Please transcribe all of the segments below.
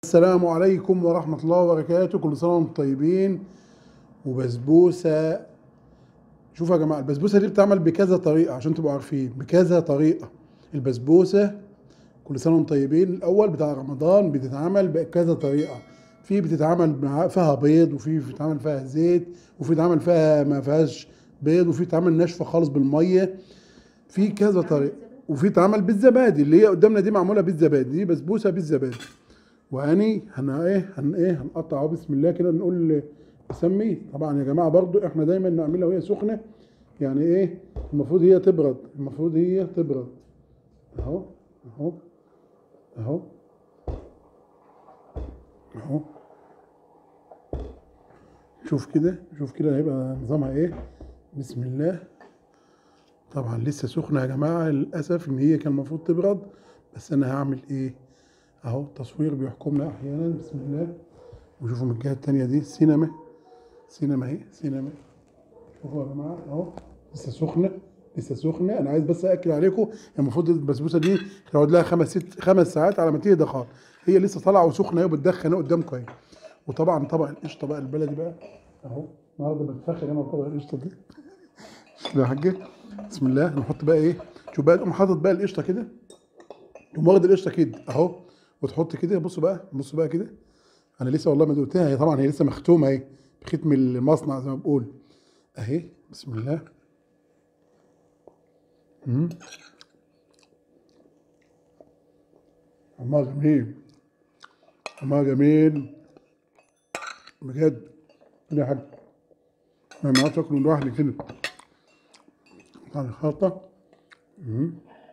السلام عليكم ورحمة الله وبركاته كل سنة وانتم طيبين وبسبوسة شوفوا يا جماعة البسبوسة دي بتتعمل بكذا طريقة عشان تبقوا عارفين بكذا طريقة البسبوسة كل سنة وانتم طيبين الأول بتاع رمضان بتتعمل بكذا طريقة في بتتعمل مع- فيها بيض وفي بتتعمل فيها زيت وفي بتتعمل فيها ما فيهاش بيض وفي بتتعمل ناشفة خالص بالمية في كذا طريقة وفي اتعمل بالزبادي اللي هي قدامنا دي معمولة بالزبادي دي بسبوسة بالزبادي واني هن ايه هن ايه هنقطع اهو بسم الله كده نقول نسمي طبعا يا جماعه برضو احنا دايما نعملها وهي سخنه يعني ايه المفروض هي تبرد المفروض هي تبرد اهو اهو اهو اهو شوف كده شوف كده هيبقى نظامها ايه بسم الله طبعا لسه سخنه يا جماعه للاسف ان هي كان المفروض تبرد بس انا هعمل ايه اهو التصوير بيحكمنا احيانا بسم الله وشوفوا من الجهه التانيه دي سينما سينما اهي سينما شوفوا يا جماعه اهو لسه سخنه لسه سخنه انا عايز بس اكد عليكم المفروض البسبوسه دي تقعد لها خمس ست خمس ساعات على ما تهدى خالص هي لسه طالعه وسخنه اهي وبتدخن اهي قدامكم اهي وطبعا طبق القشطه بقى البلدي بقى اهو النهارده بتفخر انا بطبق القشطه دي شوف يا حاجه بسم الله نحط بقى ايه شوف بقى تقوم حاطط بقى القشطه كده تقوم واخد القشطه كده اهو وتحط كده بصوا بقى بصوا بقى كده انا لسه والله ما دقتها هي طبعا هي لسه مختومه اهي بختم المصنع زي ما بقول اهي بسم الله امم طعمها جميل طعمها جميل بجد كده يا حاج انا ما عادش اكل لوحدي كده طبعا الخلطه امم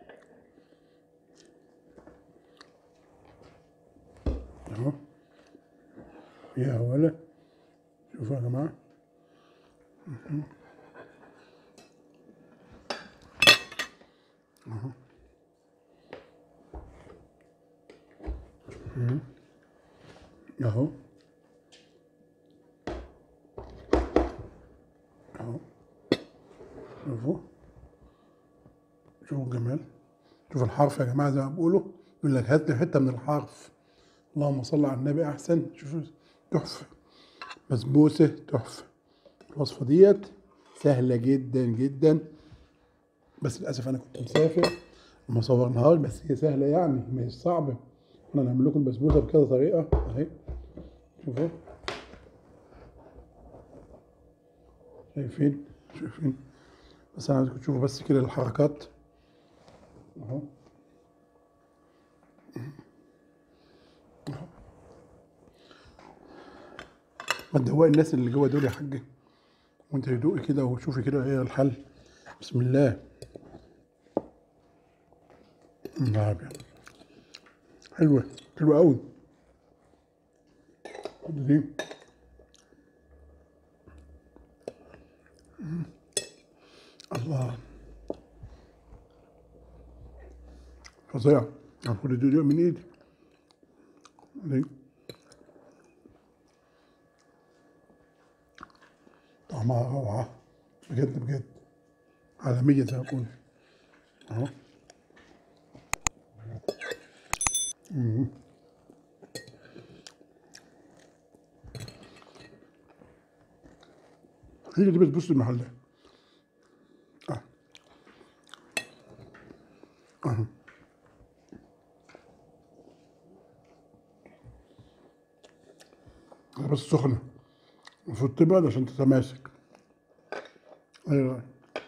اهو يا ولا شوفوا يا جماعة مهم. اهو مهم. اهو اهو شوفوا شوفوا الجمال شوفوا الحرف يا جماعة زي ما بيقولوا يقول لك هات لي حتة من الحرف اللهم صل على النبي احسن شوفوا تحفه بسبوسه تحفه الوصفه ديت سهله جدا جدا بس للاسف انا كنت مسافر وما صورناهاش بس هي سهله يعني مش صعبه احنا نعمل لكم البسبوسه بكذا طريقه اهي شوفوا شايفين شايفين بس انا عايزكم تشوفوا بس كده الحركات اهو ما تدوقي الناس اللي جوه دول يا حاج وانت تدوقي كده وشوفي كده ايه الحل بسم الله الله أبيض. حلوة حلوة قوي خد دي مم. الله فظيع المفروض دي من ايدي دي طعمها روعة بجد بجد عالمية زي ما بقول اهو مم. هي دي بسبوسة المحل ده اه اه بس سخنة المفروض تبرد عشان تتماسك ايوه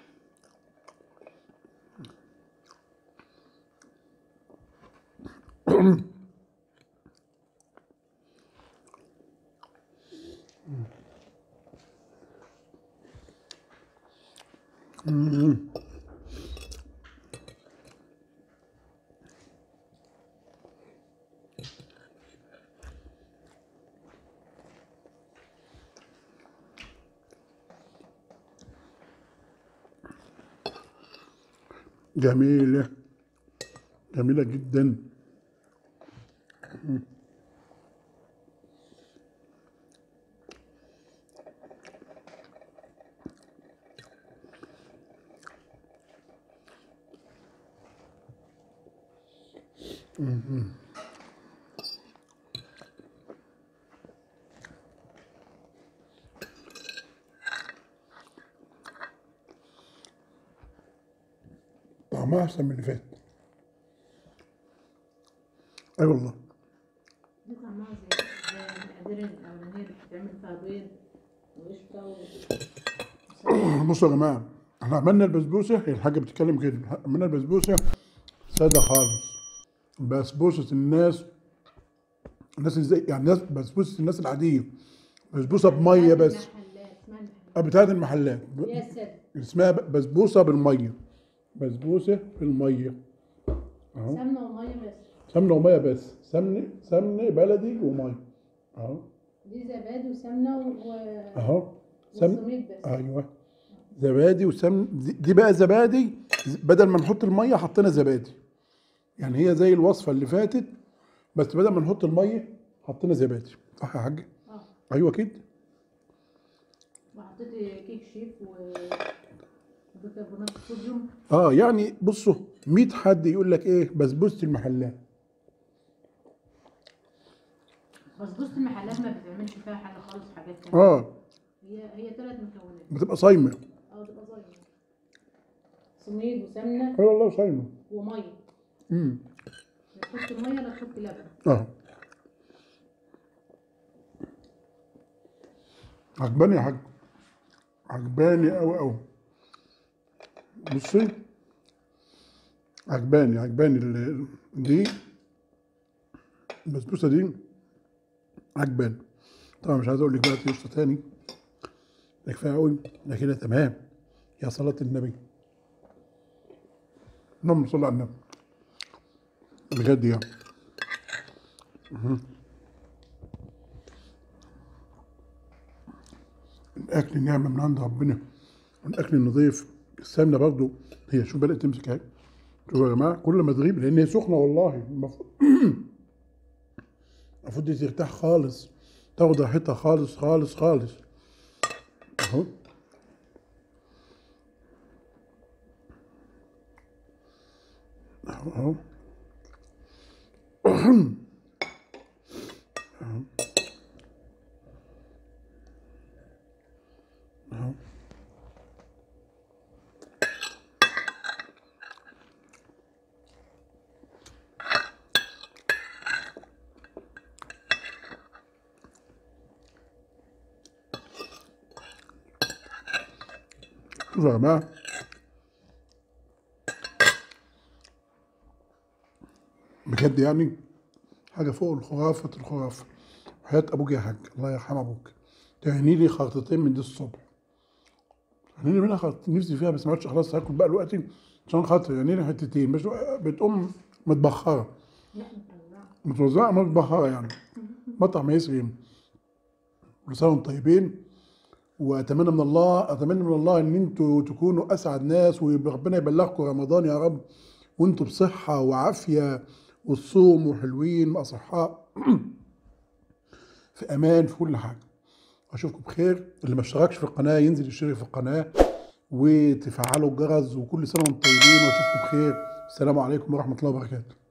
مم. جميلة جميلة جدا طعمها احسن من اللي فات اي والله دي طعمها زي زي المقادير الأولانية اللي بتتعمل فيها بيض وقشطة و بصوا يا جماعه احنا عملنا البسبوسه هي الحاجه بتتكلم كده عملنا البسبوسه ساده خالص بسبوسه الناس الناس ازاي يعني الناس بسبوسه الناس العاديه بسبوسه بميه بس المحلات اسمها المحلات آه، بتاعت المحلات ب- يا سادة اسمها ب- بسبوسه بالميه بسبوسه بالميه اهو سمنة ومية بس سمنه وميه بس سمنه سمنه بلدي وميه اهو دي زبادي وسمنة و اهو سمن وسميد بس ايوه زبادي وسمن دي- دي بقى زبادي ز- بدل ما نحط الميه حطينا زبادي يعني هي زي الوصفه اللي فاتت بس بدل ما نحط الميه حطينا زبادي صح يا حاج اه ايوه كده وحطيت كيك شيف و بيكربونات الصوديوم اه يعني بصوا 100 حد يقول لك ايه بسبوسه المحلات بسبوسة المحلات ما بتعملش فيها حاجة خالص حاجات تانية اه هي هي ثلاث مكونات بتبقى صايمه اه تبقى زي سميد وسمنة اه والله صايمه ومية امم لا تحط مية لا تحط لبن اه عجباني يا حاج عجباني قوي قوي بصي عجباني عجباني ال- دي البسبوسه دي عجباني طبعا مش عايز اقول لك بقى قشطه تاني ده كفايه قوي ده كده تمام يا صلاه النبي اللهم صل على النبي بجد يعني الاكل نعمه من عند ربنا والاكل النظيف السمنه برضو هي شوف بدات تمسك اهي شوفوا يا جماعه كل ما تغيب لان هي سخنه والله المفروض المفروض دي ترتاح خالص تاخد راحتها خالص خالص خالص اهو اهو اهو اهو شوفوا يا جماعة بجد يعني حاجة فوق الخرافة الخرافة حياة أبوك يا حاج الله يرحم أبوك تهني لي خرطتين من دي الصبح تهني لي منها خرطتين نفسي فيها بس ما عادش خلاص هاكل بقى دلوقتي عشان خاطر يعني لي حتتين مش بتقوم متبخرة لحمة مطلعة متوزعة متبخرة يعني مطعم يسري كل سنة وانتم طيبين واتمنى من الله اتمنى من الله ان انتوا تكونوا اسعد ناس وربنا يبلغكم رمضان يا رب وانتوا بصحه وعافيه والصوم وحلوين واصحاء في امان في كل حاجه اشوفكم بخير اللي ما اشتركش في القناه ينزل يشترك في القناه وتفعلوا الجرس وكل سنه وانتم طيبين واشوفكم بخير السلام عليكم ورحمه الله وبركاته